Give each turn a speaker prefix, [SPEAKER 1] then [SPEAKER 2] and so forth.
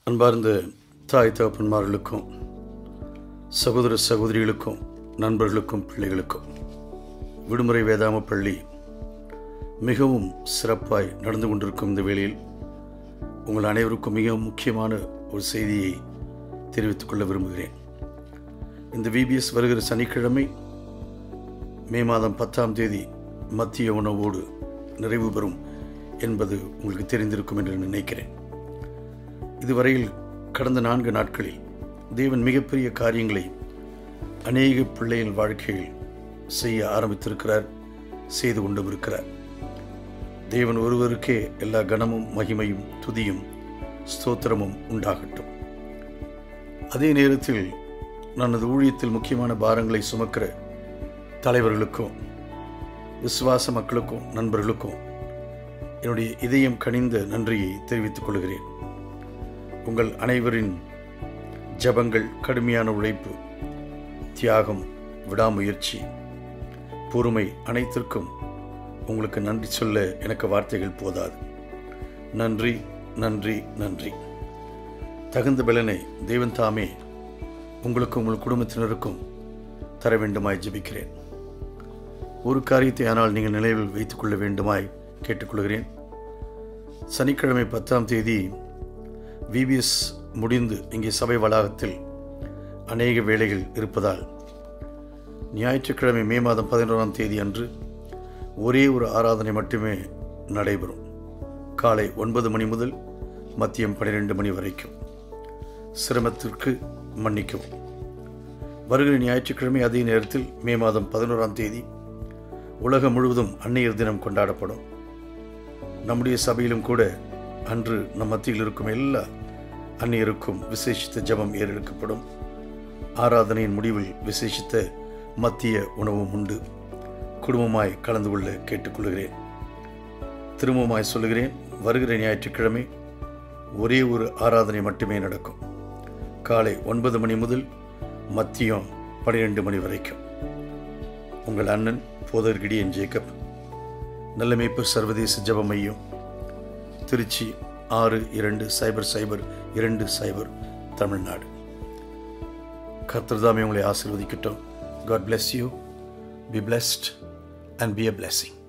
[SPEAKER 1] அன்பார்ந்த தாய் தகப்பன்மார்களுக்கும் சகோதர சகோதரிகளுக்கும் நண்பர்களுக்கும் பிள்ளைகளுக்கும் விடுமுறை வேதாம பள்ளி மிகவும் சிறப்பாய் நடந்து கொண்டிருக்கும் இந்த வேளையில் உங்கள் அனைவருக்கும் மிக முக்கியமான ஒரு செய்தியை தெரிவித்துக் கொள்ள விரும்புகிறேன் இந்த விபிஎஸ் வருகிற சனிக்கிழமை மே மாதம் பத்தாம் தேதி மத்திய உணவோடு நிறைவு பெறும் என்பது உங்களுக்கு தெரிந்திருக்கும் என்று நினைக்கிறேன் இதுவரையில் கடந்த நான்கு நாட்களில் தேவன் மிகப்பெரிய காரியங்களை அநேக பிள்ளைகள் வாழ்க்கையில் செய்ய ஆரம்பித்திருக்கிறார் செய்து கொண்டும் இருக்கிறார் தேவன் ஒருவருக்கே எல்லா கனமும் மகிமையும் துதியும் ஸ்தோத்திரமும் உண்டாகட்டும் அதே நேரத்தில் நான் அந்த ஊழியத்தில் முக்கியமான பாரங்களை சுமக்கிற தலைவர்களுக்கும் விசுவாச மக்களுக்கும் நண்பர்களுக்கும் என்னுடைய இதயம் கனிந்த நன்றியை தெரிவித்துக் கொள்கிறேன் உங்கள் அனைவரின் ஜபங்கள் கடுமையான உழைப்பு தியாகம் விடாமுயற்சி பொறுமை அனைத்திற்கும் உங்களுக்கு நன்றி சொல்ல எனக்கு வார்த்தைகள் போதாது நன்றி நன்றி நன்றி தகுந்த பலனை தேவன் தாமே உங்களுக்கும் உங்கள் குடும்பத்தினருக்கும் தர வேண்டுமாய் ஜெபிக்கிறேன் ஒரு காரியத்தை ஆனால் நீங்கள் நினைவில் வைத்துக் கொள்ள வேண்டுமாய் கேட்டுக்கொள்கிறேன் சனிக்கிழமை பத்தாம் தேதி விபிஎஸ் முடிந்து இங்கே சபை வளாகத்தில் அநேக வேலைகள் இருப்பதால் ஞாயிற்றுக்கிழமை மே மாதம் பதினோராம் தேதி அன்று ஒரே ஒரு ஆராதனை மட்டுமே நடைபெறும் காலை ஒன்பது மணி முதல் மதியம் பன்னிரெண்டு மணி வரைக்கும் சிரமத்திற்கு மன்னிக்கவும் வருகிற ஞாயிற்றுக்கிழமை அதே நேரத்தில் மே மாதம் பதினோராம் தேதி உலகம் முழுவதும் அன்னையர் தினம் கொண்டாடப்படும் நம்முடைய சபையிலும் கூட அன்று நம் மத்தியில் இருக்கும் எல்லா அந்நியருக்கும் விசேஷித்த ஜபம் ஏறெடுக்கப்படும் ஆராதனையின் முடிவில் விசேஷித்த மத்திய உணவும் உண்டு குடும்பமாய் கலந்து கொள்ள கேட்டுக்கொள்கிறேன் திரும்பமாய் சொல்லுகிறேன் வருகிற ஞாயிற்றுக்கிழமை ஒரே ஒரு ஆராதனை மட்டுமே நடக்கும் காலை ஒன்பது மணி முதல் மத்தியம் பனிரெண்டு மணி வரைக்கும் உங்கள் அண்ணன் போதர் கிடியன் ஜேக்கப் நல்ல மேய்ப்பர் சர்வதேச ஜப மையம் திருச்சி ஆறு இரண்டு சைபர் சைபர் இரண்டு சைபர் தமிழ்நாடு கர்த்தர்தாமே உங்களை ஆசீர்வதிக்கட்டும் God bless you be blessed and be a blessing